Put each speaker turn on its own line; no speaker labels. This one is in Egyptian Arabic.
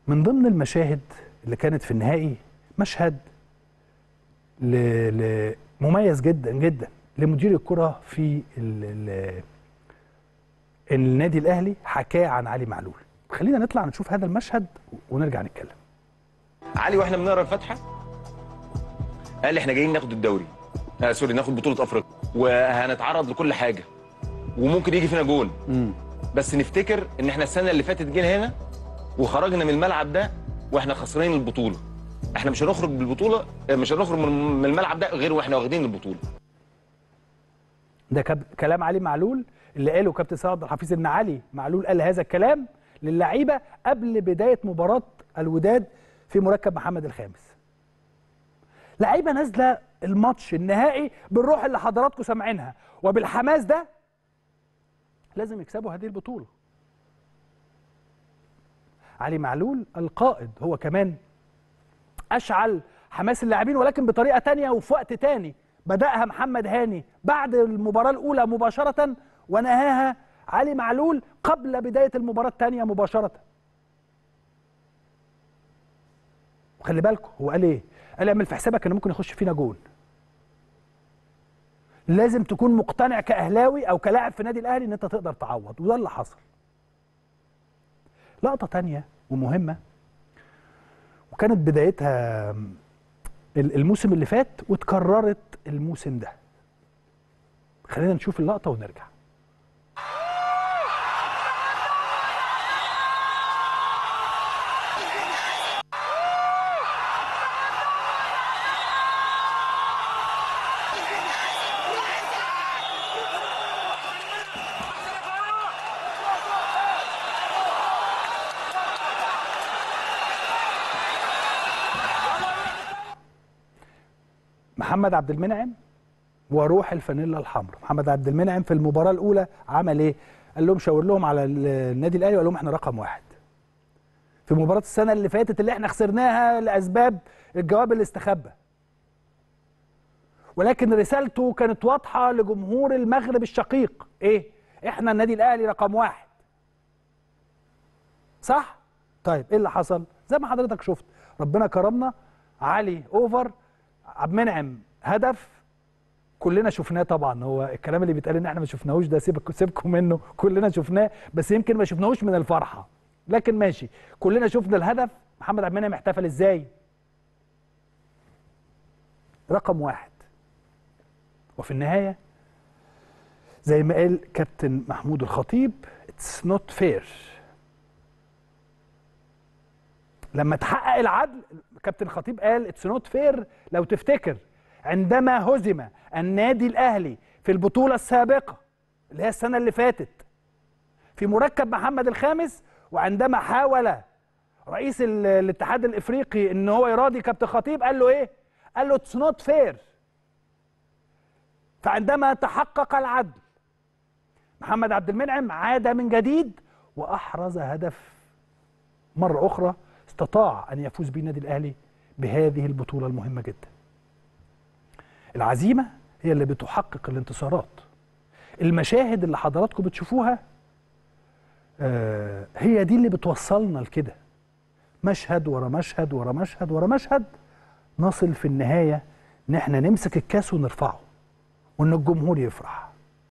من ضمن المشاهد اللي كانت في النهائي مشهد ل... ل... مميز جدا جدا لمدير الكره في ال... ال... النادي الاهلي حكاه عن علي معلول خلينا نطلع نشوف هذا المشهد ونرجع نتكلم
علي واحنا بنقرا الفاتحه قال لي احنا جايين ناخد الدوري آه سوري ناخد بطوله افريقيا وهنتعرض لكل حاجه وممكن يجي فينا جول بس نفتكر ان احنا السنه اللي فاتت جينا هنا وخرجنا من الملعب ده واحنا خسرانين البطوله احنا مش هنخرج بالبطوله آه، مش هنخرج من من الملعب ده غير واحنا واخدين البطوله
ده كب- كلام علي معلول اللي قاله كابتن سيد عبد الحفيظ ان علي معلول قال هذا الكلام للعيبه قبل بدايه مباراه الوداد في مركب محمد الخامس. لعيبه نازله الماتش النهائي بالروح اللي حضراتكم سامعينها وبالحماس ده لازم يكسبوا هذه البطوله. علي معلول القائد هو كمان اشعل حماس اللاعبين ولكن بطريقه تانية وفي وقت تاني بداها محمد هاني بعد المباراه الاولى مباشره ونهاها علي معلول قبل بدايه المباراه الثانيه مباشره وخلي بالكم هو قال ايه قال اعمل في حسابك ان ممكن يخش فينا جول لازم تكون مقتنع كاهلاوي او كلاعب في النادي الاهلي ان انت تقدر تعوض وده اللي حصل لقطه تانية ومهمه وكانت بدايتها ال- الموسم اللي فات واتكررت الموسم ده خلينا نشوف اللقطه ونرجع محمد عبد المنعم وروح الفانيلا الحمراء محمد عبد المنعم في المباراه الاولى عمل ايه قال لهم شاور لهم على ال- النادي الاهلي وقال لهم احنا رقم واحد في مباراه السنه اللي فاتت اللي احنا خسرناها لاسباب الجواب اللي استخبى ولكن رسالته كانت واضحه لجمهور المغرب الشقيق ايه احنا النادي الاهلي رقم واحد صح طيب ايه اللي حصل زي ما حضرتك شفت ربنا كرمنا علي اوفر عبد المنعم هدف كلنا شفناه طبعا هو الكلام اللي بيتقال ان احنا ما شفناهوش ده سيبك سيبكم منه كلنا شفناه بس يمكن ما شفناهوش من الفرحه لكن ماشي كلنا شفنا الهدف محمد عبد المنعم احتفل ازاي رقم واحد وفي النهايه زي ما قال كابتن محمود الخطيب اتس نوت فير لما تحقق العدل كابتن الخطيب قال اتس نوت فير لو تفتكر عندما هزم النادي الاهلي في البطوله السابقه اللي هي السنه اللي فاتت في مركب محمد الخامس وعندما حاول رئيس ال- الاتحاد الافريقي ان هو يراضي كابتن خطيب قال له ايه قال له اتس نوت فير فعندما تحقق العدل محمد عبد المنعم عاد من جديد واحرز هدف مرة أخرى استطاع أن يفوز به النادي الأهلي بهذه البطولة المهمة جدا العزيمة هي اللي بتحقق الانتصارات المشاهد اللي حضراتكم بتشوفوها آه، هي دي اللي بتوصلنا لكده مشهد ورا مشهد ورا مشهد ورا مشهد نصل في النهاية إن احنا نمسك الكاس ونرفعه وإن الجمهور يفرح